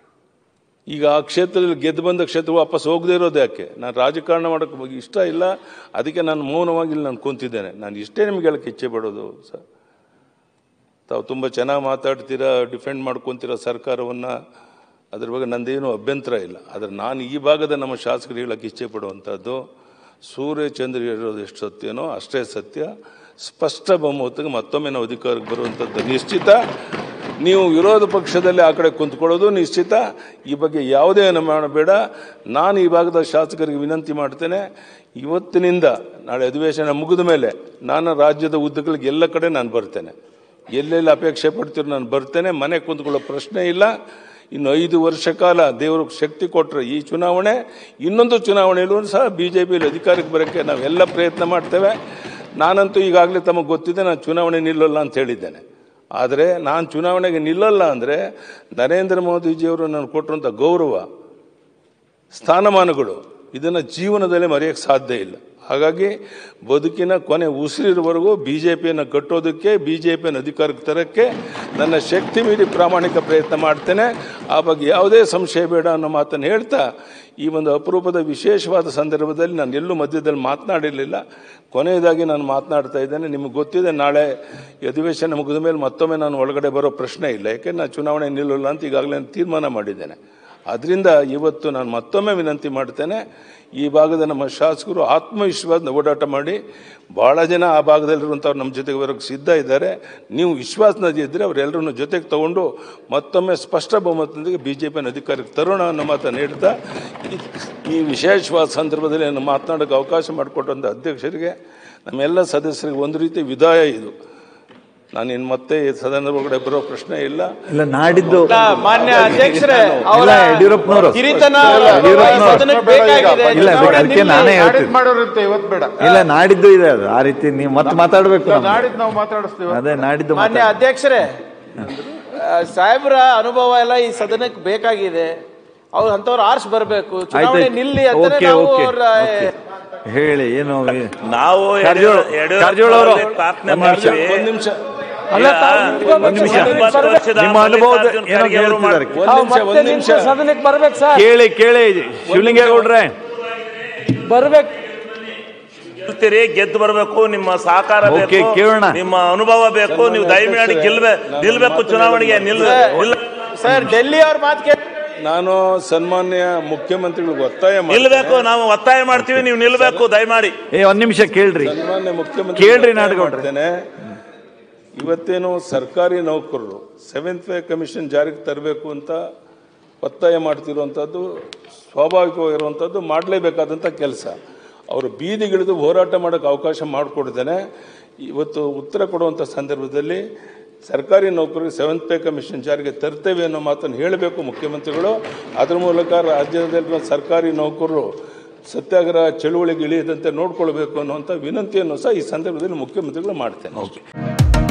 ಈಗ ಆ ಕ್ಷೇತ್ರದಲ್ಲಿ ಗೆದ್ದು ಬಂದ ಕ್ಷೇತ್ರ ವಾಪಸ್ ಹೋಗದೇ ಇರೋದು ಯಾಕೆ ನಾನು ರಾಜಕಾರಣ ಮಾಡೋಕ್ಕೆ ಇಷ್ಟ ಇಲ್ಲ ಅದಕ್ಕೆ ನಾನು ಮೌನವಾಗಿ ಇಲ್ಲಿ ನಾನು ಕುಂತಿದ್ದೇನೆ ನಾನು ಇಷ್ಟೇ ನಿಮ್ಗೆ ಹೇಳಕ್ಕೆ ಇಚ್ಛೆ ಪಡೋದು ಸರ್ ತಾವು ತುಂಬ ಚೆನ್ನಾಗಿ ಮಾತಾಡ್ತೀರಾ ಡಿಫೆಂಡ್ ಮಾಡ್ಕೊತೀರಾ ಸರ್ಕಾರವನ್ನು ಅದ್ರ ಬಗ್ಗೆ ನಂದೇನು ಅಭ್ಯಂತರ ಇಲ್ಲ ಆದರೆ ನಾನು ಈ ಭಾಗದ ನಮ್ಮ ಶಾಸಕರು ಹೇಳಕ್ಕೆ ಇಚ್ಛೆ ಪಡುವಂಥದ್ದು ಸೂರ್ಯ ಚಂದ್ರ ಇರೋದು ಎಷ್ಟು ಸತ್ಯನೋ ಅಷ್ಟೇ ಸತ್ಯ ಸ್ಪಷ್ಟ ಬಹುಮತಕ್ಕೆ ಮತ್ತೊಮ್ಮೆ ನಾವು ಅಧಿಕಾರಕ್ಕೆ ಬರುವಂಥದ್ದು ನಿಶ್ಚಿತ ನೀವು ವಿರೋಧ ಪಕ್ಷದಲ್ಲಿ ಆ ಕಡೆ ಕುಂತ್ಕೊಳ್ಳೋದು ನಿಶ್ಚಿತ ಈ ಬಗ್ಗೆ ಯಾವುದೇ ಅನುಮಾನ ಬೇಡ ನಾನು ಈ ಭಾಗದ ಶಾಸಕರಿಗೆ ವಿನಂತಿ ಮಾಡ್ತೇನೆ ಇವತ್ತಿನಿಂದ ನಾಳೆ ಅಧಿವೇಶನ ಮುಗಿದ ಮೇಲೆ ನಾನು ರಾಜ್ಯದ ಉದ್ದಗಳಿಗೆ ಎಲ್ಲ ಕಡೆ ನಾನು ಬರ್ತೇನೆ ಎಲ್ಲೆಲ್ಲಿ ಅಪೇಕ್ಷೆ ಪಡ್ತೀರೋ ನಾನು ಬರ್ತೇನೆ ಮನೆ ಕುಂತ್ಕೊಳ್ಳೋ ಪ್ರಶ್ನೆ ಇಲ್ಲ ಇನ್ನು ಐದು ವರ್ಷ ಕಾಲ ದೇವರು ಶಕ್ತಿ ಕೊಟ್ಟರೆ ಈ ಚುನಾವಣೆ ಇನ್ನೊಂದು ಚುನಾವಣೆಯಲ್ಲೂ ಸಹ ಬಿ ಜೆ ಪಿಯಲ್ಲಿ ಅಧಿಕಾರಕ್ಕೆ ಬರೋಕ್ಕೆ ನಾವೆಲ್ಲ ಪ್ರಯತ್ನ ಮಾಡ್ತೇವೆ ನಾನಂತೂ ಈಗಾಗಲೇ ತಮಗೆ ಗೊತ್ತಿದೆ ನಾನು ಚುನಾವಣೆ ನಿಲ್ಲಲ್ಲ ಅಂತ ಹೇಳಿದ್ದೇನೆ ಆದರೆ ನಾನು ಚುನಾವಣೆಗೆ ನಿಲ್ಲಲ್ಲ ಅಂದರೆ ನರೇಂದ್ರ ಮೋದಿಜಿಯವರು ನಾನು ಕೊಟ್ಟಿರುವಂಥ ಗೌರವ ಸ್ಥಾನಮಾನಗಳು ಇದನ್ನು ಜೀವನದಲ್ಲೇ ಮರೆಯೋಕ್ಕೆ ಸಾಧ್ಯ ಇಲ್ಲ ಹಾಗಾಗಿ ಬದುಕಿನ ಕೊನೆ ಉಸಿರಿರುವವರೆಗೂ ಬಿ ಜೆ ಪಿಯನ್ನು ಕಟ್ಟೋದಕ್ಕೆ ಬಿ ಜೆ ಪಿಯನ್ನು ಅಧಿಕಾರಕ್ಕೆ ತರೋಕ್ಕೆ ನನ್ನ ಶಕ್ತಿ ಮೀರಿ ಪ್ರಾಮಾಣಿಕ ಪ್ರಯತ್ನ ಮಾಡ್ತೇನೆ ಆ ಬಗ್ಗೆ ಯಾವುದೇ ಸಂಶಯ ಬೇಡ ಅನ್ನೋ ಮಾತನ್ನು ಹೇಳ್ತಾ ಈ ಒಂದು ಅಪರೂಪದ ವಿಶೇಷವಾದ ಸಂದರ್ಭದಲ್ಲಿ ನಾನು ಎಲ್ಲೂ ಮಧ್ಯದಲ್ಲಿ ಮಾತನಾಡಿರಲಿಲ್ಲ ಕೊನೆಯದಾಗಿ ನಾನು ಮಾತನಾಡ್ತಾ ಇದ್ದೇನೆ ನಿಮಗೆ ಗೊತ್ತಿದೆ ನಾಳೆ ಈ ಅಧಿವೇಶನ ಮುಗಿದ ಮೇಲೆ ಮತ್ತೊಮ್ಮೆ ನಾನು ಒಳಗಡೆ ಬರೋ ಪ್ರಶ್ನೆ ಇಲ್ಲ ಯಾಕೆ ನಾನು ಚುನಾವಣೆ ನಿಲ್ಲಲ್ಲ ಅಂತ ಈಗಾಗಲೇ ನಾನು ತೀರ್ಮಾನ ಮಾಡಿದ್ದೇನೆ ಅದರಿಂದ ಇವತ್ತು ನಾನು ಮತ್ತೊಮ್ಮೆ ವಿನಂತಿ ಮಾಡ್ತೇನೆ ಈ ಭಾಗದ ನಮ್ಮ ಶಾಸಕರು ಆತ್ಮವಿಶ್ವಾಸದ ಓಡಾಟ ಮಾಡಿ ಭಾಳ ಜನ ಆ ಭಾಗದಲ್ಲಿರುವಂಥವ್ರು ನಮ್ಮ ಜೊತೆಗೆ ಬರೋಕ್ಕೆ ಸಿದ್ಧ ಇದ್ದಾರೆ ನೀವು ವಿಶ್ವಾಸನದಿ ಇದ್ದರೆ ಅವರೆಲ್ಲರನ್ನು ಜೊತೆಗೆ ತಗೊಂಡು ಮತ್ತೊಮ್ಮೆ ಸ್ಪಷ್ಟ ಬಹುಮತದೊಂದಿಗೆ ಬಿ ಜೆ ಪಿಯನ್ನು ಅಧಿಕಾರಕ್ಕೆ ತರೋಣ ಅನ್ನೋ ಮಾತನ್ನು ಹೇಳ್ತಾ ಈ- ಈ ವಿಶೇಷವಾದ ಸಂದರ್ಭದಲ್ಲಿ ನಾನು ಮಾತನಾಡೋಕ್ಕೆ ಅವಕಾಶ ಮಾಡಿಕೊಟ್ಟಂಥ ಅಧ್ಯಕ್ಷರಿಗೆ ನಮ್ಮೆಲ್ಲ ಸದಸ್ಯರಿಗೆ ಒಂದು ರೀತಿ ವಿದಾಯ ಇದು ನಾನು ಇನ್ನು ಮತ್ತೆ ಈ ಸದನದ ಒಳಗಡೆ ಬರೋ ಪ್ರಶ್ನೆ ಇಲ್ಲ ಇಲ್ಲ ನಾಡಿದ್ದು ಮಾನ್ಯ ಅಧ್ಯಕ್ಷರೇ ಅವರ ಇಲ್ಲ ಯಡಿಯೂರಪ್ಪನವರು ಹಿರಿತನ ಯಡಿಯೂರಪ್ಪನವರು. ಸದನಕ್ಕೆ ಬೇಕಾಗಿದೆ ಇಲ್ಲ ಚುನಾವಣೆ ಅದಕ್ಕೆ ನಿಲ್ಲಿ. ನಾನೇ ಹೇಳ್ತೀನಿ ಮಾಡೋರಿರುತ್ತೆ ಇವತ್ತು ಬೇಡ ಇಲ್ಲ ನಾಡಿದ್ದು ಇದೆ ಅದು ಆ ರೀತಿ ನೀವು ಮತ್ತೆ ಮಾತಾಡ್ಬೇಕು ನಮ್ಗೆ. ನಾಡಿದ್ದು ನಾವು ಮಾತಾಡಿಸ್ತೀವಿ ಅದೇ ನಾಡಿದ್ದು ಮಾನ್ಯ ಮಾತಾಡಿ. ಅಧ್ಯಕ್ಷರೇ ಆ, ಸಾಹೇಬ್ರ ಅನುಭವ ಎಲ್ಲ ಈ ಸದನಕ್ಕೆ ಬೇಕಾಗಿದೆ ಅವ್ರು ಅಂತವ್ರು ಆರ್ಸ್ ಬರ್ಬೇಕು ಚುನಾವಣೆ ಆಯ್ತು. ನಿಲ್ಲಿ ಅಂತ ಓಕೆ, ನಾವು ಓಕೆ, ಅವ್ರ ಓಕೆ. ಹೇಳಿ ಏನು ನಾವು ಕಾರಜೋಳ- ಯಡಿಯೂರಪ್ಪ ಕಾರಜೋಳ ಅವರು ಅವರಲ್ಲಿ ಪ್ರಾರ್ಥನೆ ಒಂದು ನಿಮಿಷ. ಮಾಡ್ತೀವಿ. ಒಂದು ನಿಮಿಷ ಅಲ್ಲ, ತಾವು ನಿಂತ್ಕೋಬೇಕು. ಒಂದು ನಿಮಿಷ. ಒಂಬತ್ತು ವರ್ಷದ ನಿಮ್ಮ ಅನುಭವದ ಮಲ್ಲಿಕಾರ್ಜುನ ಏನೋ ಖರ್ಗೆ ಅವರು ಹೇಳ್ತಿದ್ದಾರೆ ಒಂದು ತಾವು ನಿಮಿಷ ಮತ್ತೆ ಒಂದು ನಿಮಿಷ ನಿಂತು ಸದನಕ್ಕೆ ಬರ್ಬೇಕು ಸರ್ ಕೇಳಿ ಕೇಳಿ ಶಿವಲಿಂಗೇಗೌಡ್ರೆ ಬರ್ಬೇಕು ಗೆಲ್ತೀರಿ ಗೆದ್ದು ಬರಬೇಕು ನಿಮ್ಮ ಸಹಕಾರ Okay, ಬೇಕು ಕೇಳೋಣ. ನಿಮ್ಮ ಅನುಭವ ಬೇಕು ನೀವು ದಯಮಾಡಿ ಗೆಲ್ಬೆ ನಿಲ್ಬೇಕು ಚುನಾವಣೆಗೆ ನಿಲ್ ನಿಲ್ ಸರ್ ಡೆಲ್ಲಿ ಅವ್ರ ಮಾತು ಕೇಳಿ ನಾನು ಸನ್ಮಾನ್ಯ ಮುಖ್ಯಮಂತ್ರಿಗಳಿಗೆ ಒತ್ತಾಯ ಮಾಡಿ ನಿಲ್ಬೇಕು ನಾವು ಒತ್ತಾಯ ಮಾಡ್ತೀವಿ ನೀವು ನಿಲ್ಬೇಕು ದಯಮಾಡಿ ಏ ಒಂದ್ ನಿಮಿಷ ಕೇಳ್ರಿ ಸನ್ಮಾನ್ಯ ಮುಖ್ಯಮಂತ್ರಿ ಕೇಳ್ರಿ ನಾಡಗೌಡ್ರೆ. ಇವತ್ತೇನು ಸರ್ಕಾರಿ ನೌಕರರು ಸೆವೆಂತ್ ಪೇ ಕಮಿಷನ್ ಜಾರಿಗೆ ತರಬೇಕು ಅಂತ ಒತ್ತಾಯ ಮಾಡ್ತಿರುವಂಥದ್ದು ಸ್ವಾಭಾವಿಕವಾಗಿರುವಂಥದ್ದು ಮಾಡಲೇಬೇಕಾದಂಥ ಕೆಲಸ ಅವರು ಬೀದಿಗಿಳಿದು ಹೋರಾಟ ಮಾಡೋಕ್ಕೆ ಅವಕಾಶ ಮಾಡಿಕೊಡ್ತೇನೆ ಇವತ್ತು ಉತ್ತರ ಕೊಡುವಂಥ ಸಂದರ್ಭದಲ್ಲಿ ಸರ್ಕಾರಿ ನೌಕರರಿಗೆ ಸೆವೆಂತ್ ಪೇ ಕಮಿಷನ್ ಜಾರಿಗೆ ತರ್ತೇವೆ ಅನ್ನೋ ಮಾತನ್ನು ಹೇಳಬೇಕು ಮುಖ್ಯಮಂತ್ರಿಗಳು ಅದ್ರ ಮೂಲಕ ರಾಜ್ಯದಲ್ಲಿರುವ ಸರ್ಕಾರಿ ನೌಕರರು ಸತ್ಯಾಗ್ರಹ ಚಳುವಳಿಗೆ ಇಳಿಯದಂತೆ ನೋಡ್ಕೊಳ್ಬೇಕು ಅನ್ನುವಂಥ ವಿನಂತಿಯನ್ನು ಸಹ ಈ ಸಂದರ್ಭದಲ್ಲಿ ಮುಖ್ಯಮಂತ್ರಿಗಳು ಮಾಡ್ತೇನೆ